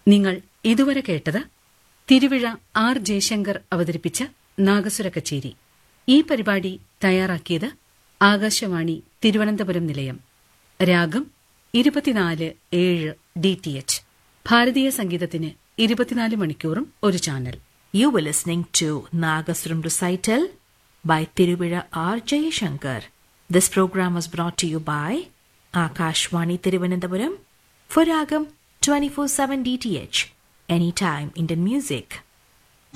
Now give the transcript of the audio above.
നിങ്ങൾ ഇതുവരെ കേട്ടത് തിരുവിഴ ആർ ജയശങ്കർ അവതരിപ്പിച്ച നാഗസുര കച്ചേരി ഈ പരിപാടി തയ്യാറാക്കിയത് ആകാശവാണി തിരുവനന്തപുരം നിലയം രാഗം ഇരുപത്തിനാല് ഏഴ് ഡി ടി എച്ച് ഭാരതീയ സംഗീതത്തിന് ഇരുപത്തിനാല് മണിക്കൂറും ഒരു channel You were listening to Nagasuram recital by Tiruvira R. Jayashankar. This program was brought to you by Akashwani Tiruvananthapuram for Ragam 24-7 DTH. Anytime Indian music.